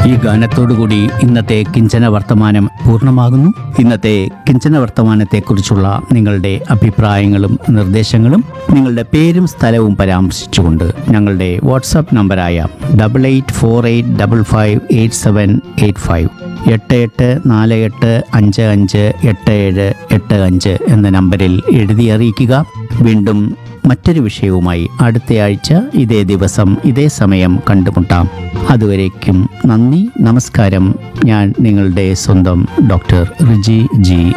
ഈ ഗാനത്തോടുകൂടി ഇന്നത്തെ കിഞ്ചന വർത്തമാനം പൂർണ്ണമാകുന്നു ഇന്നത്തെ കിഞ്ചന വർത്തമാനത്തെക്കുറിച്ചുള്ള നിങ്ങളുടെ അഭിപ്രായങ്ങളും നിർദ്ദേശങ്ങളും നിങ്ങളുടെ പേരും സ്ഥലവും പരാമർശിച്ചുകൊണ്ട് ഞങ്ങളുടെ വാട്സാപ്പ് നമ്പറായ double eight four eight double five eight seven eight five എട്ട് എട്ട് നാല് എട്ട് അഞ്ച് അഞ്ച് എട്ട് ഏഴ് എട്ട് അഞ്ച് എന്ന നമ്പറിൽ എഴുതി അറിയിക്കുക വീണ്ടും മറ്റൊരു വിഷയവുമായി അടുത്തയാഴ്ച ഇതേ ദിവസം ഇതേ സമയം കണ്ടുമുട്ടാം അതുവരേക്കും നന്ദി നമസ്കാരം ഞാൻ നിങ്ങളുടെ സ്വന്തം ഡോക്ടർ റിജി ജി